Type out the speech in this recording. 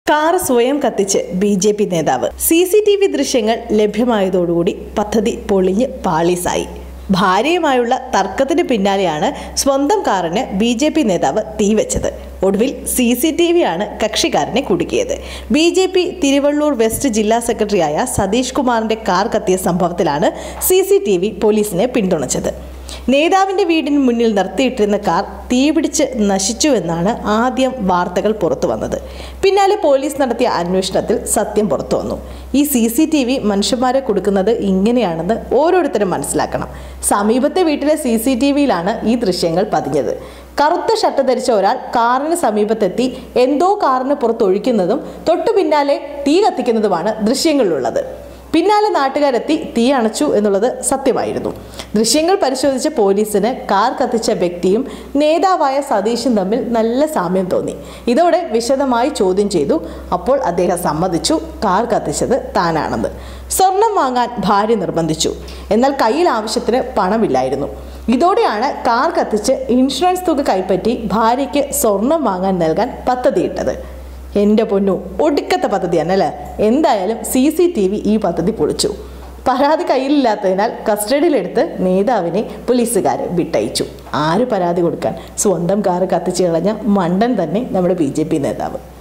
car സ്വയം കത്തിച്ച് B J P നേതാവ് സി സി ടി വി ദൃശ്യങ്ങൾ ലഭ്യമായതോടുകൂടി പദ്ധതി പൊളിഞ്ഞ് പാളീസായി ഭാര്യയുമായുള്ള തർക്കത്തിന് പിന്നാലെയാണ് സ്വന്തം കാറിന് ബി ജെ പി നേതാവ് തീവെച്ചത് ഒടുവിൽ സി സി ടി വി ആണ് കക്ഷിക്കാരനെ കുടുക്കിയത് B J P Tiruvallur west ജില്ലാ സെക്രട്ടറിയായ സതീഷ് കുമാറിന്റെ കാർ കത്തിയ സംഭവത്തിലാണ് സി സി ടി വി പോലീസിനെ പിന്തുണച്ചത് നേതാവിന്റെ വീടിന് മുന്നിൽ നിർത്തിയിട്ടിരുന്ന കാർ തീപിടിച്ച് നശിച്ചുവെന്നാണ് ആദ്യം വാർത്തകൾ പുറത്തു വന്നത് പിന്നാലെ പോലീസ് നടത്തിയ അന്വേഷണത്തിൽ സത്യം പുറത്തു വന്നു ഈ സി സി ടി വി മനുഷ്യന്മാരെ കൊടുക്കുന്നത് ഇങ്ങനെയാണെന്ന് ഓരോരുത്തരും മനസ്സിലാക്കണം സമീപത്തെ വീട്ടിലെ സി സി ടി വിയിലാണ് ഈ ദൃശ്യങ്ങൾ പതിഞ്ഞത് കറുത്ത ഷർട്ട് ധരിച്ച ഒരാൾ കാറിന് സമീപത്തെത്തി എന്തോ കാറിന് പുറത്ത് ഒഴിക്കുന്നതും തൊട്ടു പിന്നാലെ തീ കത്തിക്കുന്നതുമാണ് ദൃശ്യങ്ങളിലുള്ളത് പിന്നാലെ നാട്ടുകാരെത്തി തീ അണച്ചു എന്നുള്ളത് സത്യമായിരുന്നു ദൃശ്യങ്ങൾ പരിശോധിച്ച പോലീസിന് കാർ കത്തിച്ച വ്യക്തിയും നേതാവായ സതീഷും തമ്മിൽ നല്ല സാമ്യം തോന്നി ഇതോടെ വിശദമായി ചോദ്യം ചെയ്തു അപ്പോൾ അദ്ദേഹം സമ്മതിച്ചു കാർ കത്തിച്ചത് താനാണെന്ന് സ്വർണം വാങ്ങാൻ ഭാര്യ നിർബന്ധിച്ചു എന്നാൽ കയ്യിൽ ആവശ്യത്തിന് പണമില്ലായിരുന്നു ഇതോടെയാണ് കാർ കത്തിച്ച് ഇൻഷുറൻസ് തുക കൈപ്പറ്റി ഭാര്യയ്ക്ക് സ്വർണം വാങ്ങാൻ നൽകാൻ പദ്ധതിയിട്ടത് എൻ്റെ പൊന്നു ഒടുക്കത്തെ പദ്ധതിയാണ് അല്ലേ എന്തായാലും സി സി ടി വി ഈ പദ്ധതി പൊളിച്ചു പരാതി കയ്യിലില്ലാത്തതിനാൽ കസ്റ്റഡിയിലെടുത്ത് നേതാവിനെ പോലീസുകാർ വിട്ടയച്ചു ആര് പരാതി കൊടുക്കാൻ സ്വന്തം കാറ് കത്തിച്ചു കളഞ്ഞ മണ്ടൻ തന്നെ നമ്മുടെ ബി നേതാവ്